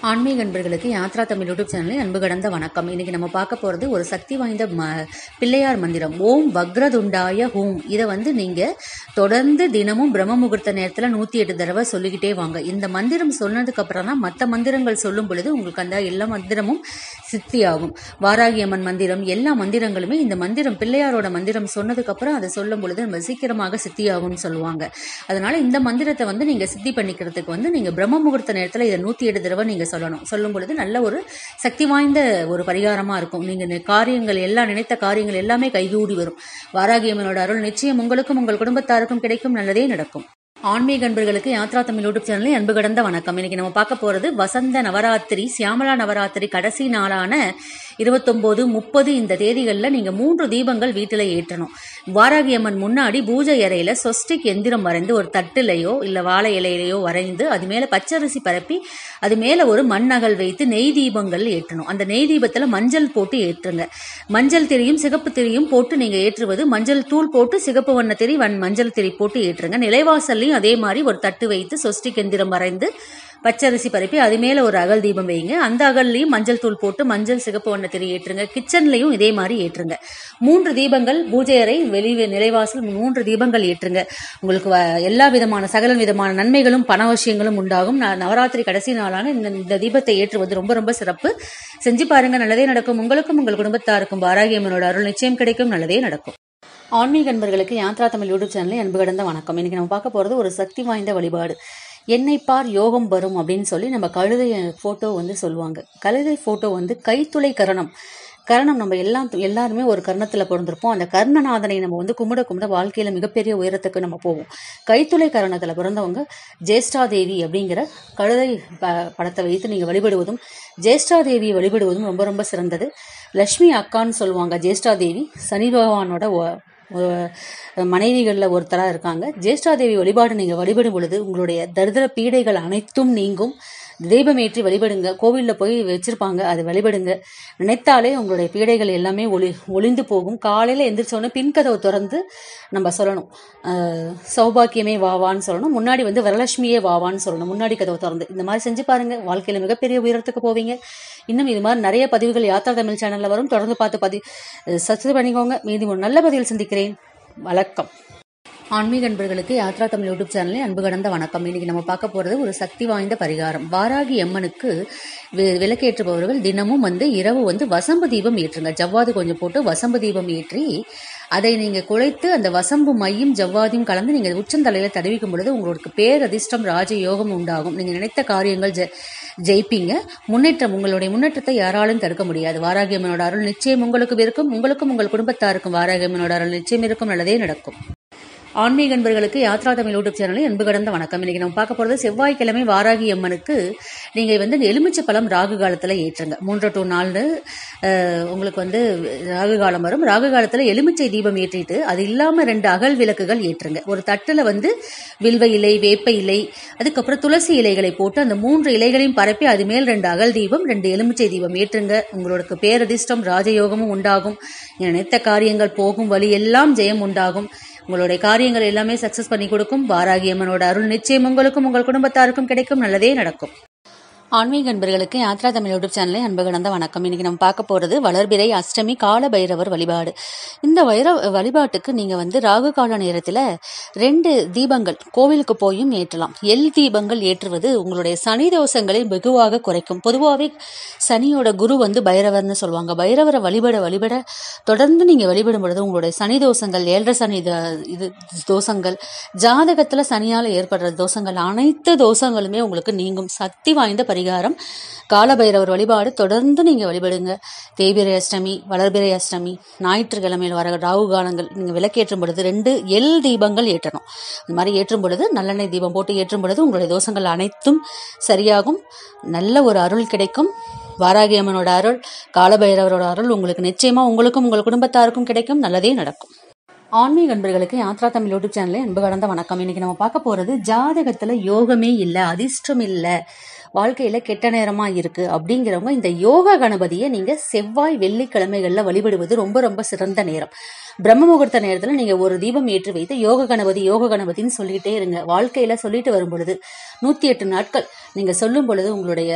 ஆன்மீக அன்பர்களுக்கு யாத்ரா தமிழ் யூடியூப் சேனலில் அன்பு கடந்த வணக்கம் இன்னைக்கு நம்ம பார்க்க போகிறது ஒரு சக்தி வாய்ந்த ம பிள்ளையார் மந்திரம் ஓம் வக்ரதுண்டாய ஹூம் இதை வந்து நீங்கள் தொடர்ந்து தினமும் பிரம்ம முகூர்த்த நேரத்தில் நூற்றி எட்டு தடவை சொல்லிக்கிட்டே வாங்க இந்த மந்திரம் சொன்னதுக்கு அப்புறம் தான் மற்ற மந்திரங்கள் சொல்லும் பொழுது உங்களுக்கு அந்த எல்லா மந்திரமும் சித்தியாகும் வாராகி அம்மன் மந்திரம் எல்லா மந்திரங்களுமே இந்த மந்திரம் பிள்ளையாரோட மந்திரம் சொன்னதுக்கு அப்புறம் அதை சொல்லும் பொழுது நம்ம சீக்கிரமாக சித்தியாகும்னு சொல்லுவாங்க அதனால இந்த மந்திரத்தை வந்து நீங்க சித்தி பண்ணிக்கிறதுக்கு வந்து நீங்க பிரம்ம முகூர்த்த நேரத்துல இதை நூத்தி எட்டு தடவை நீங்க சொல்லணும் சொல்லும் பொழுது நல்ல ஒரு சக்தி வாய்ந்த ஒரு பரிகாரமா இருக்கும் நீங்க நி- காரியங்கள் எல்லாம் நினைத்த காரியங்கள் எல்லாமே கைகூடி வரும் வாராகியம்மனோட அருள் நிச்சயம் உங்களுக்கும் உங்கள் குடும்பத்தாருக்கும் கிடைக்கும் நல்லதே நடக்கும் ஆன்மீக அன்பர்களுக்கு யாத்ரா தமிழ் யூடியூப் சேனலில் அன்பு கடந்த வணக்கம் இன்னைக்கு நம்ம பார்க்க போறது வசந்த நவராத்திரி சியாமலா நவராத்திரி கடைசி நாளான இருபத்தொன்பது முப்பது இந்த தேதிகளில் நீங்க மூன்று தீபங்கள் வீட்டில் ஏற்றணும் வாராகி அம்மன் முன்னாடி பூஜை அறையில சொஸ்டிக் எந்திரம் வரைந்து ஒரு தட்டுலையோ இல்ல வாழை இலையிலையோ வரைந்து அது மேல பச்சரிசி பரப்பி அது மேல ஒரு மண்ணகல் வைத்து நெய் தீபங்கள் ஏற்றணும் அந்த நெய் தீபத்துல மஞ்சள் போட்டு ஏற்றுங்க மஞ்சள் திரியும் சிகப்பு திரியும் போட்டு நீங்க ஏற்றுவது மஞ்சள் தூள் போட்டு சிகப்பு வண்ண திரி வன் மஞ்சள் திரி போட்டு ஏற்றுங்க நிலைவாசல்லையும் அதே மாதிரி ஒரு தட்டு வைத்து சொஸ்டிக் எந்திரம் வரைந்து பச்சரிசி பரப்பி அது மேல ஒரு அகல் தீபம் வைங்க அந்த அகல்லையும் மஞ்சள் தூள் போட்டு மஞ்சள் சிகப்பு வண்ண திரி ஏற்றுங்க கிச்சன்லயும் இதே மாதிரி ஏற்றுங்க மூன்று தீபங்கள் பூஜை அறை வெளி நிலைவாசல் மூன்று தீபங்கள் ஏற்றுங்க உங்களுக்கு வ- எல்லா விதமான சகல விதமான நன்மைகளும் பணவசியங்களும் உண்டாகும் ந- நவராத்திரி கடைசி நாளான இந்த இந்த தீபத்தை ஏற்றுவது ரொம்ப ரொம்ப சிறப்பு செஞ்சு பாருங்க நல்லதே நடக்கும் உங்களுக்கும் உங்கள் குடும்பத்தாருக்கும் வாராகியம்மனோட அருள் நிச்சயம் கிடைக்கும் நல்லதே நடக்கும் ஆன்மீக அன்பர்களுக்கு யாத்ரா தமிழ் யூடியூப் சேனலில் அன்பு கடந்த வணக்கம் இன்னைக்கு நம்ம பார்க்க போகிறது ஒரு சக்தி வாய்ந்த வழிபாடு என்னை பார் யோகம் வரும் அப்படின்னு சொல்லி நம்ம கழுதை ஃபோட்டோ வந்து சொல்லுவாங்க கழுதை ஃபோட்டோ வந்து கைத்துளை கரணம் கரணம் நம்ம எல்லாம் எல்லாருமே ஒரு கர்ணத்தில் பிறந்திருப்போம் அந்த கர்ணநாதனை நம்ம வந்து கும்பிட கும்பிட வாழ்க்கையில் மிகப்பெரிய உயரத்துக்கு நம்ம போவோம் கைத்துளை கரணத்தில் பிறந்தவங்க ஜேஷ்டாதேவி அப்படிங்கிற கழுதை ப- படத்தை வைத்து நீங்கள் வழிபடுவதும் ஜேஷ்டாதேவியை வழிபடுவதும் ரொம்ப ரொம்ப சிறந்தது லக்ஷ்மி அக்கான்னு சொல்லுவாங்க ஜேஷ்டாதேவி சனி பகவானோட ஒ- ஒ- மனைவிகளில் ஒருத்தராக இருக்காங்க ஜேஷ்டாதேவி வழிபாடு நீங்கள் வழிபடும் பொழுது உங்களுடைய தரித்திர பீடைகள் அனைத்தும் நீங்கும் தெய்வமேற்றி வழிபடுங்க கோவிலில் போய் வச்சிருப்பாங்க அதை வழிபடுங்க நினைத்தாலே உங்களுடைய பீடைகள் எல்லாமே ஒளி ஒளிந்து போகும் காலையில் எந்திரிச்சோடனே பின்கதவை திறந்து நம்ம சொல்லணும் அஹ், சௌபாக்கியமே வாவான்னு சொல்லணும் முன்னாடி வந்து வரலட்சுமியே வாவான்னு சொல்லணும் முன்னாடி கதவை திறந்து இந்த மாதிரி செஞ்சு பாருங்க வாழ்க்கையில் மிகப்பெரிய உயரத்துக்கு போவீங்க இன்னும் இது மாதிரி நிறைய பதிவுகள் யாத்ரா தமிழ் சேனலில் வரும் தொடர்ந்து பார்த்து பதி சப்ஸ்கிரைப் பண்ணிக்கோங்க மீதி ஒரு நல்ல பதிவில் சந்திக்கிறேன் வணக்கம் ஆன்மீக அன்பர்களுக்கு யாத்ரா தமிழ் யூடியூப் சேனலில் அன்பு கடந்த வணக்கம் இன்னைக்கு நம்ம பார்க்க போறது ஒரு சக்தி வாய்ந்த பரிகாரம் வாராகி அம்மனுக்கு வி- விளக்கேற்றுபவர்கள் தினமும் வந்து இரவு வந்து வசம்பு தீபம் ஏற்றுங்க ஜவ்வாது கொஞ்சம் போட்டு வசம்பு தீபம் ஏற்றி அதை நீங்க குழைத்து அந்த வசம்பு மையும் ஜவ்வாதியும் கலந்து நீங்க உச்சந்தலையில தடவிக்கும் பொழுது உங்களுக்கு பேரதிர்ஷ்டம் ராஜயோகம் உண்டாகும் நீங்க நினைத்த காரியங்கள் ஜெ- ஜெயிப்பீங்க முன்னேற்றம் உங்களுடைய முன்னேற்றத்தை யாராலும் தடுக்க முடியாது வாராகி அம்மனோட அருள் நிச்சயம் உங்களுக்கு இருக்கும் உங்களுக்கும் உங்கள் குடும்பத்தாருக்கும் வாராகி அம்மனோட அருள் நிச்சயம் இருக்கும் நல்லதே நடக்கும் ஆன்மீக அன்பர்களுக்கு யாத்ரா தமிழ் யூடியூப் சேனலில் அன்பு கடந்த வணக்கம் இன்னைக்கு நம்ம பார்க்க போறது செவ்வாய்க்கிழமை வாராகி அம்மனுக்கு நீங்க வந்து எலுமிச்சை பழம் ராகு காலத்துல ஏற்றுங்க மூன்று டு நாலு அஹ், உங்களுக்கு வந்து ராகு காலம் வரும் ராகு காலத்துல எலுமிச்சை தீபம் ஏற்றிட்டு அது இல்லாம ரெண்டு அகல் விளக்குகள் ஏற்றுங்க ஒரு தட்டுல வந்து வில்வ இலை வேப்ப இலை அதுக்கப்புறம் துளசி இலைகளை போட்டு அந்த மூன்று இலைகளையும் பரப்பி அது மேல் ரெண்டு அகல் தீபம் ரெண்டு எலுமிச்சை தீபம் ஏற்றுங்க உங்களுக்கு பேரதிர்ஷ்டம் ராஜயோகமும் உண்டாகும் நினைத்த காரியங்கள் போகும் வழி எல்லாம் ஜெயம் உண்டாகும் உங்களுடைய காரியங்கள் எல்லாமே சக்சஸ் பண்ணி கொடுக்கும் வாராகி அம்மனோட அருள் நிச்சயம் உங்களுக்கும் உங்கள் குடும்பத்தாருக்கும் கிடைக்கும் நல்லதே நடக்கும் ஆன்மீக அன்பர்களுக்கு யாத்ரா தமிழ் யூடியூப் சேனலை அன்பு கலந்த வணக்கம் இன்னைக்கு நம்ம பார்க்க போறது வளர்பிறை அஷ்டமி கால பைரவர் வழிபாடு இந்த வைர வழிபாட்டுக்கு நீங்க வந்து ராகு கால நேரத்துல ரெண்டு தீபங்கள் கோவிலுக்கு போயும் ஏற்றலாம் எல் தீபங்கள் ஏற்றுவது உங்களுடைய சனி தோஷங்களை வெகுவாக குறைக்கும் பொதுவாகவே சனியோட குரு வந்து பைரவர்னு சொல்லுவாங்க பைரவரை வழிபட வழிபட தொடர்ந்து நீங்க வழிபடும் பொழுது உங்களுடைய சனி தோஷங்கள் ஏழரை சனி த- இது தோஷங்கள் ஜாதகத்துல சனியால ஏற்படுற தோஷங்கள் அனைத்து தோஷங்களுமே உங்களுக்கு நீங்கும் சக்தி வாய்ந்த பரிகாரம் காலபைரவர் வழிபாடு தொடர்ந்து நீங்க வழிபடுங்க தேய்பிரை அஷ்டமி வளர்பிறை அஷ்டமி ஞாயிற்றுக்கிழமையில் வர ராகு காலங்கள் நீங்க விளக்கேற்றும் பொழுது ரெண்டு எல் தீபங்கள் ஏற்றணும் இந்த மாதிரி ஏற்றும் பொழுது நல்லெண்ணெய் தீபம் போட்டு ஏற்றும் பொழுது உங்களுடைய தோஷங்கள் அனைத்தும் சரியாகும் நல்ல ஒரு அருள் கிடைக்கும் வாராகி அம்மனோட அருள் காலபைரவரோட அருள் உங்களுக்கு நிச்சயமா உங்களுக்கும் உங்கள் குடும்பத்தாருக்கும் கிடைக்கும் நல்லதே நடக்கும் ஆன்மீக அன்பர்களுக்கு யாத்ரா தமிழ் யூடியூப் சேனலில் அன்பு கடந்த வணக்கம் இன்னைக்கு நம்ம பார்க்க போறது ஜாதகத்துல யோகமே இல்ல அதிர்ஷ்டம் இல்ல வாழ்க்கையில கெட்ட நேரமா இருக்கு அப்படிங்கிறவங்க இந்த யோக கணபதியை நீங்க செவ்வாய் வெள்ளிக்கிழமைகள்ல வழிபடுவது ரொம்ப ரொம்ப சிறந்த நேரம் பிரம்ம முகூர்த்த நேரத்துல நீங்க ஒரு தீபம் ஏற்றி வைத்து யோக கணபதி யோக கணபதின்னு சொல்லிட்டே இருங்க வாழ்க்கையில சொல்லிட்டு வரும் பொழுது நூத்தி எட்டு நாட்கள் நீங்க சொல்லும் பொழுது உங்களுடைய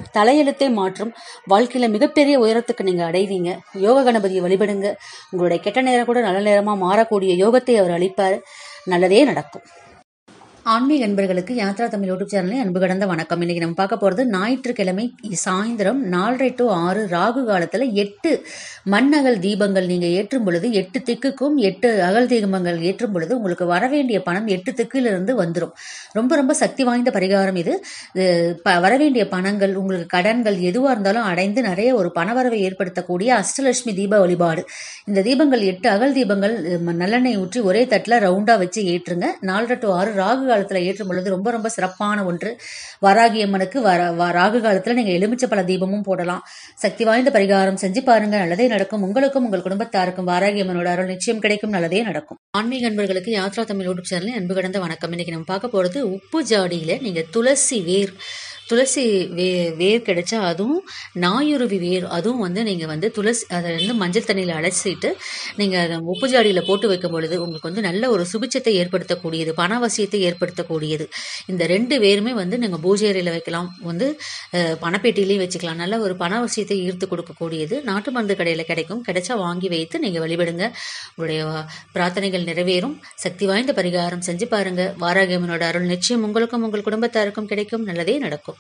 தலையெழுத்தே மாற்றும் வாழ்க்கையில் மிகப்பெரிய உயரத்துக்கு நீங்கள் அடைவீங்க யோக கணபதியை வழிபடுங்க உங்களுடைய கெட்ட நேரம் கூட நல்ல நேரமாக மாறக்கூடிய யோகத்தை அவர் அளிப்பார் நல்லதே நடக்கும் ஆன்மீக நண்பர்களுக்கு யாத்ரா தமிழ் யூடியூப் சேனலில் அன்பு கடந்த வணக்கம் இன்னைக்கு நம்ம பார்க்க போகிறது ஞாயிற்றுக்கிழமை சாயந்தரம் நாலரை டு ஆறு ராகு காலத்தில் எட்டு மண்ணகல் தீபங்கள் நீங்கள் ஏற்றும் பொழுது எட்டு திக்குக்கும் எட்டு அகல் தீபங்கள் ஏற்றும் பொழுது உங்களுக்கு வர வேண்டிய பணம் எட்டு திக்கிலிருந்து வந்துடும் ரொம்ப ரொம்ப சக்தி வாய்ந்த பரிகாரம் இது இது ப வரவேண்டிய பணங்கள் உங்களுக்கு கடன்கள் எதுவாக இருந்தாலும் அடைந்து நிறைய ஒரு பணவரவை ஏற்படுத்தக்கூடிய அஷ்டலட்சுமி தீப வழிபாடு இந்த தீபங்கள் எட்டு அகல் தீபங்கள் ம, நல்லெண்ணெய் ஊற்றி ஒரே தட்டில் ரவுண்டாக வச்சு ஏற்றுங்க நாலரை டு ஆறு ராகு காலத்தில் ஏற்றும் பொழுது ரொம்ப ரொம்ப சிறப்பான ஒன்று வராகி அம்மனுக்கு வர வ- ராகு காலத்தில் நீங்கள் எலுமிச்சப்பழ தீபமும் போடலாம் சக்தி வாய்ந்த பரிகாரம் செஞ்சு பாருங்க நல்லதே நடக்கும் உங்களுக்கும் உங்கள் குடும்பத்தாருக்கும் வாராகி அம்மனோட அருள் நிச்சயம் கிடைக்கும் நல்லதே நடக்கும் ஆன்மீக அன்பர்களுக்கு யாத்ரா தமிழ் யூடியூப் சேனலில் அன்பு கடந்த வணக்கம் இன்னைக்கு நம்ம பார்க்க போகிறது உப்பு ஜாடியில் நீங்கள் துளசி வேர் துளசி வே வேர் கிடைச்சா அதுவும் நாயுருவி வேர் அதுவும் வந்து நீங்கள் வந்து துளசி அதை வந்து மஞ்சள் தண்ணியில் அழைச்சிட்டு நீங்கள் அதை உப்பு ஜாடியில் போட்டு வைக்கும் பொழுது உங்களுக்கு வந்து நல்ல ஒரு சுபிச்சத்தை ஏற்படுத்தக்கூடியது பணவசியத்தை ஏற்படுத்தக்கூடியது இந்த ரெண்டு வேருமே வந்து நீங்கள் பூஜை அறையில் வைக்கலாம் வந்து அஹ், பணப்பெட்டியிலையும் வச்சுக்கலாம் நல்ல ஒரு பணவசியத்தை ஈர்த்து கொடுக்கக்கூடியது நாட்டு மருந்து கடையில் கிடைக்கும் கிடைச்சா வாங்கி வைத்து நீங்கள் வழிபடுங்க உங்களுடைய வா- பிரார்த்தனைகள் நிறைவேறும் சக்தி வாய்ந்த பரிகாரம் செஞ்சு பாருங்க வாராகியம்மனோட அருள் நிச்சயம் உங்களுக்கும் உங்கள் குடும்பத்தாருக்கும் கிடைக்கும் நல்லதே நடக்கும்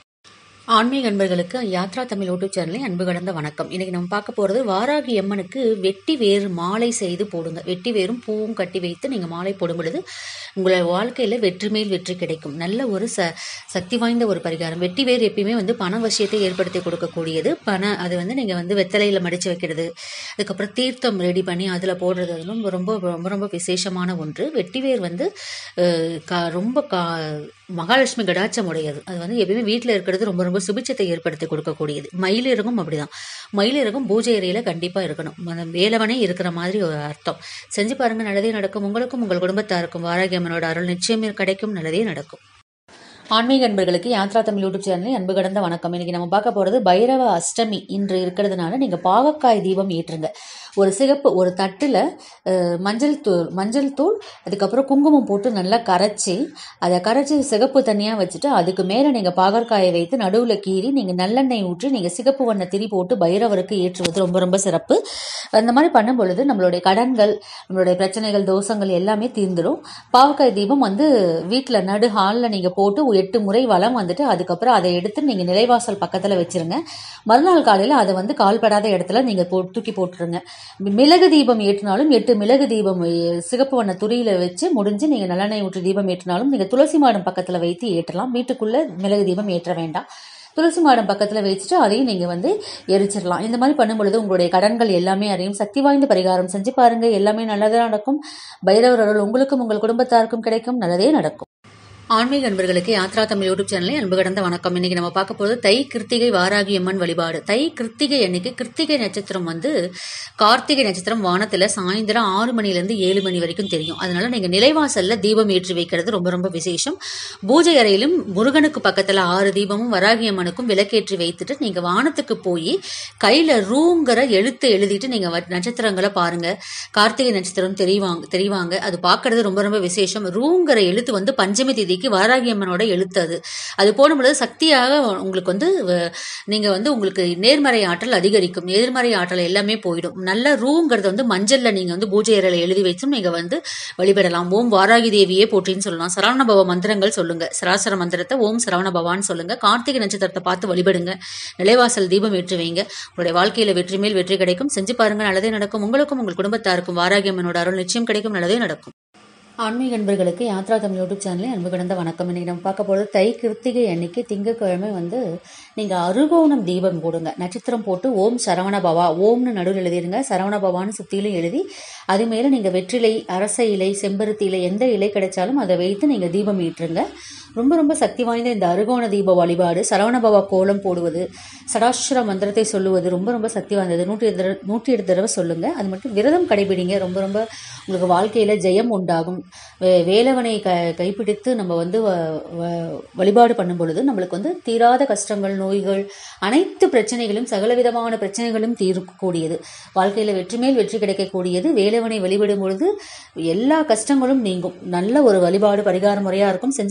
ஆன்மீக அன்பர்களுக்கு யாத்ரா தமிழ் யூடியூப் சேனலில் அன்பு கடந்த வணக்கம் இன்னைக்கு நம்ம பார்க்க போகிறது வாராகி அம்மனுக்கு வெட்டி வேர் மாலை செய்து போடுங்க வெட்டி வேரும் பூவும் கட்டி வைத்து நீங்கள் மாலை போடும் பொழுது உங்களுடைய வாழ்க்கையில் வெற்றி மேல் வெற்றி கிடைக்கும் நல்ல ஒரு ச சக்தி வாய்ந்த ஒரு பரிகாரம் வெட்டி வேர் எப்பயுமே வந்து பண வசியத்தை ஏற்படுத்தி கொடுக்கக்கூடியது பண அது வந்து நீங்கள் வந்து வெத்தலையில் மடித்து வைக்கிறது அதுக்கப்புறம் தீர்த்தம் ரெடி பண்ணி அதில் போடுறது அது ரொம்ப ரொம்ப ரொம்ப ரொம்ப விசேஷமான ஒன்று வெட்டிவேர் வந்து அஹ், கா ரொம்ப கா மகாலட்சுமி கடாட்சம் உடையது அது வந்து எப்பயுமே வீட்டில் இருக்கிறது ரொம்ப ரொம்ப சுபிச்சத்தை ஏற்படுத்தி கொடுக்கக்கூடியது மயிலிறகும் அப்படிதான் மயிலிறகும் பூஜை அறையில் கண்டிப்பாக இருக்கணும் அந்த வேலவனே இருக்கிற மாதிரி ஒரு அர்த்தம் செஞ்சு பாருங்க நல்லதே நடக்கும் உங்களுக்கும் உங்கள் குடும்பத்தாருக்கும் வாராகியம்மனோட அருள் நிச்சயம் கிடைக்கும் நல்லதே நடக்கும் ஆன்மீக அன்பர்களுக்கு யாத்ரா தமிழ் யூடியூப் சேனலில் அன்பு கடந்த வணக்கம் இன்னைக்கு நம்ம பார்க்க போகிறது பைரவ அஷ்டமி இன்று இருக்கிறதுனால நீங்கள் பாகக்காய் தீபம் ஏற்றுங்க ஒரு சிகப்பு ஒரு தட்டில் மஞ்சள் தூள் மஞ்சள் தூள் அதுக்கப்புறம் குங்குமம் போட்டு நல்லா கரைச்சி அதை கரைச்சி சிகப்பு தனியாக வச்சுட்டு அதுக்கு மேலே நீங்கள் பாகற்காயை வைத்து நடுவில் கீறி நீங்கள் நல்லெண்ணெய் ஊற்றி நீங்கள் சிகப்பு வண்ண திரி போட்டு பைரவருக்கு ஏற்றுவது ரொம்ப ரொம்ப சிறப்பு அந்த மாதிரி பண்ணும் பொழுது நம்மளுடைய கடன்கள் நம்மளுடைய பிரச்சனைகள் தோஷங்கள் எல்லாமே தீர்ந்துடும் பாவக்காய் தீபம் வந்து வீட்டில் நடு ஹாலில் நீங்கள் போட்டு எட்டு முறை வளம் வந்துட்டு அதுக்கப்புறம் அதை எடுத்து நீங்கள் நிலைவாசல் பக்கத்தில் வச்சிருங்க மறுநாள் காலையில் அதை வந்து கால்படாத இடத்துல நீங்கள் போ தூக்கி போட்டுருங்க மிளகு தீபம் ஏற்றினாலும் எட்டு மிளகு தீபம் எ- சிகப்பு வண்ண துணியில வச்சு முடிஞ்சு நீங்கள் நல்லெண்ணெய் ஊற்றி தீபம் ஏற்றினாலும் நீங்கள் துளசி மாடம் பக்கத்தில் வைத்து ஏற்றலாம் வீட்டுக்குள்ளே மிளகு தீபம் ஏற்ற வேண்டாம் துளசி மாடம் பக்கத்தில் வச்சுட்டு அதையும் நீங்கள் வந்து எரிச்சிடலாம் இந்த மாதிரி பண்ணும் பொழுது உங்களுடைய கடன்கள் எல்லாமே அறியும் சக்தி வாய்ந்த பரிகாரம் செஞ்சு பாருங்க எல்லாமே நல்லதே நடக்கும் பைரவர் அருள் உங்களுக்கும் உங்கள் குடும்பத்தாருக்கும் கிடைக்கும் நல்லதே நடக்கும் ஆன்மீக அன்பர்களுக்கு யாத்ரா தமிழ் யூடியூப் சேனலில் அன்பு கடந்த வணக்கம் இன்னைக்கு நம்ம பார்க்க போகிறது தை கிருத்திகை வாராகி அம்மன் வழிபாடு தை கிருத்திகை அன்னைக்கு கிருத்திகை நட்சத்திரம் வந்து கார்த்திகை நட்சத்திரம் வானத்தில் சாயந்தரம் ஆறு மணிலேருந்து ஏழு மணி வரைக்கும் தெரியும் அதனால நீங்கள் நிலைவாசல்ல தீபம் ஏற்றி வைக்கிறது ரொம்ப ரொம்ப விசேஷம் பூஜை அறையிலும் முருகனுக்கு பக்கத்தில் ஆறு தீபமும் வராகி அம்மனுக்கும் விளக்கேற்றி வைத்துட்டு நீங்கள் வானத்துக்கு போய் கையில் ரூங்கிற எழுத்து எழுதிட்டு நீங்கள் நட்சத்திரங்களை பாருங்க கார்த்திகை நட்சத்திரம் தெரிவாங்க தெரிவாங்க அது பார்க்கறது ரொம்ப ரொம்ப விசேஷம் ரூங்கிற எழுத்து வந்து பஞ்சமி தேதிக்கு வாராகி அம்மனோட எழுத்து அது அது போடும்பொழுது சக்தியாக உங்களுக்கு வந்து வ- நீங்க வந்து உங்களுக்கு நேர்மறை ஆற்றல் அதிகரிக்கும் நேர்மறை ஆற்றல் எல்லாமே போயிடும் நல்ல ரூங்கிறது வந்து மஞ்சள்ல நீங்க வந்து பூஜை அறையில எழுதி வச்சும் நீங்க வந்து வழிபடலாம் ஓம் வாராகி தேவியே போற்றின்னு சொல்லலாம் சரவண பவ மந்திரங்கள் சொல்லுங்க சராசர மந்திரத்தை ஓம் சரவண பவான்னு சொல்லுங்க கார்த்திகை நட்சத்திரத்தை பார்த்து வழிபடுங்க நிலைவாசல் தீபம் ஏற்றி வைங்க உங்களுடைய வாழ்க்கையில வெற்றி மேல் வெற்றி கிடைக்கும் செஞ்சு பாருங்க நல்லதே நடக்கும் உங்களுக்கும் உங்கள் குடும்பத்தாருக்கும் வாராகி அம்மனோட அருள் நிச்சயம் கிடைக்கும் நல்லதே நடக்கும் ஆன்மீக அன்பர்களுக்கு யாத்ரா தமிழ் யூடியூப் சேனலில் அன்பு கடந்த வணக்கம் இன்னைக்கு நம்ம பார்க்க போகிறது தை கிருத்திகை அன்னைக்கு திங்கட்கிழமை வந்து நீங்கள் அருகோணம் தீபம் போடுங்க நட்சத்திரம் போட்டு ஓம் சரவண பவா ஓம்னு நடுவில் எழுதிடுங்க சரவண பவான்னு சுற்றிலும் எழுதி அது மேலே நீங்கள் வெற்றிலை அரச இலை செம்பருத்தி இலை எந்த இலை கிடைச்சாலும் அதை வைத்து நீங்கள் தீபம் ஏற்றுங்க ரொம்ப ரொம்ப சக்தி வாய்ந்த இந்த அருகோண தீப வழிபாடு சரவணபவா கோலம் போடுவது சடாஸ்வர மந்திரத்தை சொல்லுவது ரொம்ப ரொம்ப சக்தி வாய்ந்தது நூற்றி எட்டு தடவை நூற்றி எட்டு தடவை சொல்லுங்க அது மட்டும் விரதம் கடைபிடிங்க ரொம்ப ரொம்ப உங்களுக்கு வாழ்க்கையில ஜெயம் உண்டாகும் வே- வேலவனை க கைப்பிடித்து நம்ம வந்து வ- வ- வழிபாடு பண்ணும் பொழுது நம்மளுக்கு வந்து தீராத கஷ்டங்கள் நோய்கள் அனைத்து பிரச்சனைகளும் சகலவிதமான பிரச்சனைகளும் தீர்க்கக்கூடியது வாழ்க்கையில வெற்றி மேல் வெற்றி கிடைக்கக்கூடியது வேலவனை வழிபடும் பொழுது எல்லா கஷ்டங்களும் நீங்கும் நல்ல ஒரு வழிபாடு பரிகார முறையா இருக்கும் செஞ்சு பாருங்க நல்லதே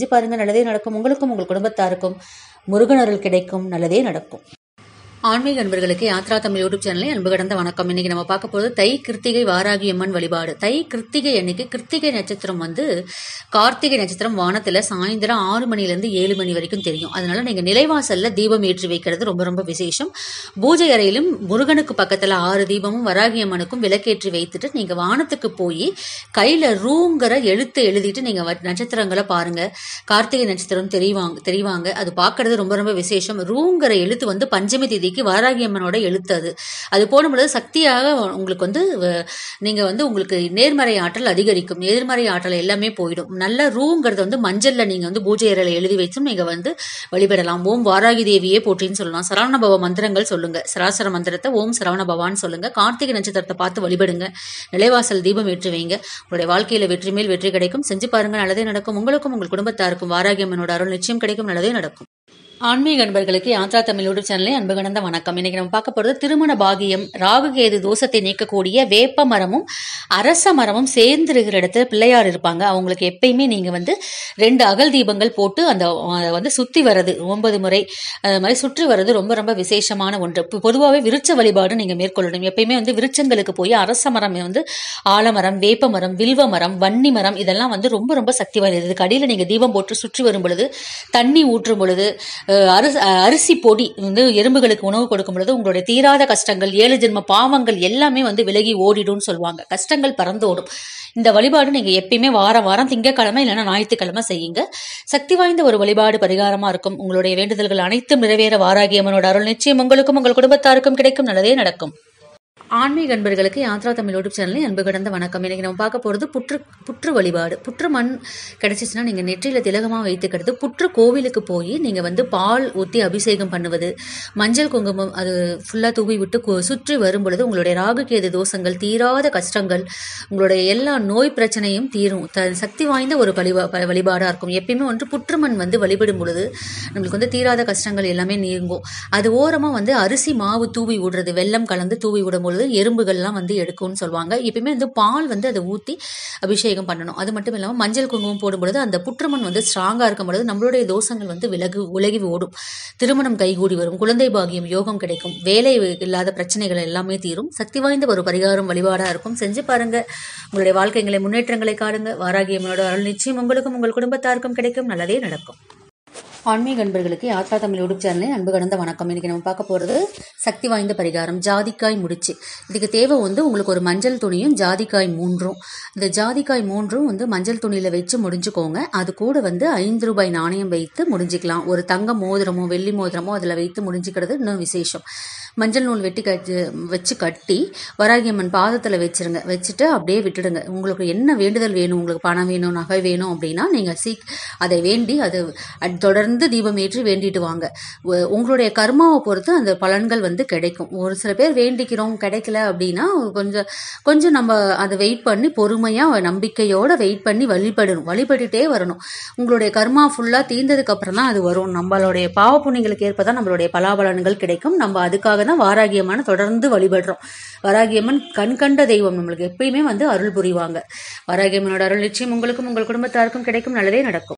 நல்லதே நடக்கும் உங்களுக்கும் உங்கள் குடும்பத்தாருக்கும் முருகன் அருள் கிடைக்கும் நல்லதே நடக்கும் ஆன்மீக அன்பர்களுக்கு யாத்ரா தமிழ் யூடியூப் சேனலில் அன்பு கடந்த வணக்கம் இன்னைக்கு நம்ம பார்க்க போகிறது தை கிருத்திகை வாராகி அம்மன் வழிபாடு தை கிருத்திகை அன்னைக்கு கிருத்திகை நட்சத்திரம் வந்து கார்த்திகை நட்சத்திரம் வானத்தில் சாயந்தரம் ஆறு மணிலேருந்து ஏழு மணி வரைக்கும் தெரியும் அதனால நீங்கள் நிலைவாசலில் தீபம் ஏற்றி வைக்கிறது ரொம்ப ரொம்ப விசேஷம் பூஜை அறையிலும் முருகனுக்கு பக்கத்தில் ஆறு தீபமும் வராகி அம்மனுக்கும் விளக்கேற்றி வைத்துட்டு நீங்கள் வானத்துக்கு போய் கையில் ரூங்கிற எழுத்தை எழுதிட்டு நீங்கள் நட்சத்திரங்களை பாருங்க கார்த்திகை நட்சத்திரம் தெரிவாங்க தெரிவாங்க அது பார்க்கறது ரொம்ப ரொம்ப விசேஷம் ரூங்கிற எழுத்து வந்து பஞ்சமி தேதிக்கு வாராகி அம்மனோட எழுத்து அது அது போடும்பொழுது சக்தியாக உங்களுக்கு வந்து அஹ், நீங்க வந்து உங்களுக்கு நேர்மறை ஆற்றல் அதிகரிக்கும் நேர்மறை ஆற்றல் எல்லாமே போயிடும் நல்ல ரூங்கிறது வந்து மஞ்சள்ல நீங்க வந்து பூஜை அறையில எழுதி வச்சும் நீங்க வந்து வழிபடலாம் ஓம் வாராகி தேவியே போற்றின்னு சொல்லலாம் சரவணபவ மந்திரங்கள் சொல்லுங்க சராசர மந்திரத்தை ஓம் சரவணபவான்னு சொல்லுங்க கார்த்திகை நட்சத்திரத்தை பார்த்து வழிபடுங்க நிலைவாசல் தீபம் ஏற்றி வைங்க உங்களுடைய வாழ்க்கையில வெற்றி மேல் வெற்றி கிடைக்கும் செஞ்சு பாருங்க நல்லதே நடக்கும் உங்களுக்கும் உங்கள் குடும்பத்தாருக்கும் வாராகி அம்மனோட அருள் நிச்சயம் கிடைக்கும் நல்லதே நடக்கும் ஆன்மீக அன்பர்களுக்கு யாத்ரா தமிழ் யூடியூப் சேனலே அன்பு கலந்த வணக்கம் இன்னைக்கு நம்ம பார்க்க போறது திருமண பாகியம் ராகுகேது தோஷத்தை நீக்கக்கூடிய வேப்ப மரமும் அரச மரமும் சேர்ந்து இருக்கிற இடத்துல பிள்ளையார் இருப்பாங்க அவங்களுக்கு எப்பயுமே நீங்க வந்து ரெண்டு அகல் தீபங்கள் போட்டு அந்த அஹ், வந்து சுத்தி வர்றது ஒன்பது முறை அது மாதிரி சுற்றி வர்றது ரொம்ப ரொம்ப விசேஷமான ஒன்று இப்போ பொதுவாகவே விருட்ச வழிபாடு நீங்க மேற்கொள்ளணும் எப்பயுமே வந்து விருட்சங்களுக்கு போய் அரச மரம் வந்து ஆலமரம் வேப்ப மரம் வில்வ மரம் வன்னி மரம் இதெல்லாம் வந்து ரொம்ப ரொம்ப சக்தி வாய்ந்தது இதுக்கு அடியில் நீங்க தீபம் போட்டு சுற்றி வரும் பொழுது தண்ணி ஊற்றும் பொழுது அஹ், அரிசி அஹ், அரிசி பொடி வந்து எறும்புகளுக்கு உணவு கொடுக்கும் பொழுது உங்களுடைய தீராத கஷ்டங்கள் ஏழு ஜென்ம பாவங்கள் எல்லாமே வந்து விலகி ஓடிடும்னு சொல்லுவாங்க கஷ்டங்கள் பறந்தோடும் இந்த வழிபாடு நீங்க எப்பயுமே வாரம் வாரம் திங்கக்கிழமை இல்லைன்னா ஞாயிற்றுக்கிழமை செய்யுங்க சக்தி வாய்ந்த ஒரு வழிபாடு பரிகாரமா இருக்கும் உங்களுடைய வேண்டுதல்கள் அனைத்தும் நிறைவேற வாராகி அம்மனோட அருள் நிச்சயம் உங்களுக்கும் உங்கள் குடும்பத்தாருக்கும் கிடைக்கும் நல்லதே நடக்கும் ஆன்மீக அன்பர்களுக்கு யாத்ரா தமிழ் யூடியூப் சேனலில் அன்பு கடந்த வணக்கம் இன்னைக்கு நம்ம பார்க்க போகிறது புற்று புற்று வழிபாடு புற்று மண் கிடைச்சிச்சுன்னா நீங்கள் நெற்றியில் திலகமாக வைத்துக்கிறது புற்று கோவிலுக்கு போய் நீங்கள் வந்து பால் ஊற்றி அபிஷேகம் பண்ணுவது மஞ்சள் குங்குமம் அது ஃபுல்லாக தூவி விட்டு கு- சுற்றி வரும் பொழுது உங்களுடைய ராகுகேது தோஷங்கள் தீராத கஷ்டங்கள் உங்களுடைய எல்லா நோய் பிரச்சனையும் தீரும் த சக்தி வாய்ந்த ஒரு வழிபா ப- வழிபாடாக இருக்கும் எப்பயுமே வந்து புற்றுமண் வந்து வழிபடும் பொழுது நம்மளுக்கு வந்து தீராத கஷ்டங்கள் எல்லாமே நீங்கும் அது ஓரமாக வந்து அரிசி மாவு தூவி விடுறது வெல்லம் கலந்து தூவி விடும் பொழுது எறும்புகள்லாம் வந்து எடுக்கும்னு சொல்லுவாங்க எப்பயுமே வந்து பால் வந்து அதை ஊற்றி அபிஷேகம் பண்ணணும் அது மட்டும் இல்லாமல் மஞ்சள் குங்குமம் போடும் பொழுது அந்த புற்றுமண் வந்து ஸ்ட்ராங்காக இருக்கும் பொழுது நம்மளுடைய தோஷங்கள் வந்து விலகு உலகி ஓடும் திருமணம் கைகூடி வரும் குழந்தை பாகியம் யோகம் கிடைக்கும் வேலை இல்லாத பிரச்சனைகள் எல்லாமே தீரும் சக்தி வாய்ந்த ஒரு பரிகாரம் வழிபாடாக இருக்கும் செஞ்சு பாருங்க உங்களுடைய வாழ்க்கைகளை முன்னேற்றங்களை காணுங்க வாராகியம்மனோட அருள் நிச்சயம் உங்களுக்கும் உங்கள் குடும்பத்தாருக்கும் கிடைக்கும் நல்லதே நடக்கும் ஆன்மீக அன்பர்களுக்கு யாத்ரா தமிழ் யூடியூப் சேனலில் அன்பு கடந்த வணக்கம் இன்னைக்கு நம்ம பார்க்க போகிறது சக்தி வாய்ந்த பரிகாரம் ஜாதிக்காய் முடிச்சு இதுக்கு தேவை வந்து உங்களுக்கு ஒரு மஞ்சள் துணியும் ஜாதிக்காய் மூன்றும் இந்த ஜாதிக்காய் மூன்றும் வந்து மஞ்சள் துணியில் வச்சு முடிஞ்சுக்கோங்க அது கூட வந்து ஐந்து ரூபாய் நாணயம் வைத்து முடிஞ்சுக்கலாம் ஒரு தங்க மோதிரமோ வெள்ளி மோதிரமோ அதில் வைத்து முடிஞ்சுக்கிறது இன்னும் விசேஷம் மஞ்சள் நூல் வெட்டி கட்டி வச்சு கட்டி வராகியம்மன் பாதத்தில் வச்சிருங்க வச்சுட்டு அப்படியே விட்டுடுங்க உங்களுக்கு என்ன வேண்டுதல் வேணும் உங்களுக்கு பணம் வேணும் நகை வேணும் அப்படின்னா நீங்கள் சீக் அதை வேண்டி அது அது தொடர்ந்து தீபம் ஏற்றி வேண்டிட்டு வாங்க உ- உங்களுடைய கர்மாவை பொறுத்து அந்த பலன்கள் வந்து கிடைக்கும் ஒரு சில பேர் வேண்டிக்கிறோம் கிடைக்கல அப்படின்னா கொஞ்சம் கொஞ்சம் நம்ம அதை வெயிட் பண்ணி பொறுமையாக நம்பிக்கையோட வெயிட் பண்ணி வழிபடணும் வழிபட்டுட்டே வரணும் உங்களுடைய கர்மா ஃபுல்லாக தீர்ந்ததுக்கு அப்புறம் தான் அது வரும் நம்மளுடைய பாவ புண்ணியங்களுக்கு ஏற்ப தான் நம்மளுடைய பலாபலன்கள் கிடைக்கும் நம்ம அதுக்காக தான் வாராகியம்மனை தொடர்ந்து வழிபடுறோம் வராகியம்மன் கண் கண்ட தெய்வம் நம்மளுக்கு எப்பயுமே வந்து அருள் புரிவாங்க வராகியம்மனோட அருள் நிச்சயம் உங்களுக்கும் உங்கள் குடும்பத்தாருக்கும் கிடைக்கும் நல்லதே நடக்கும்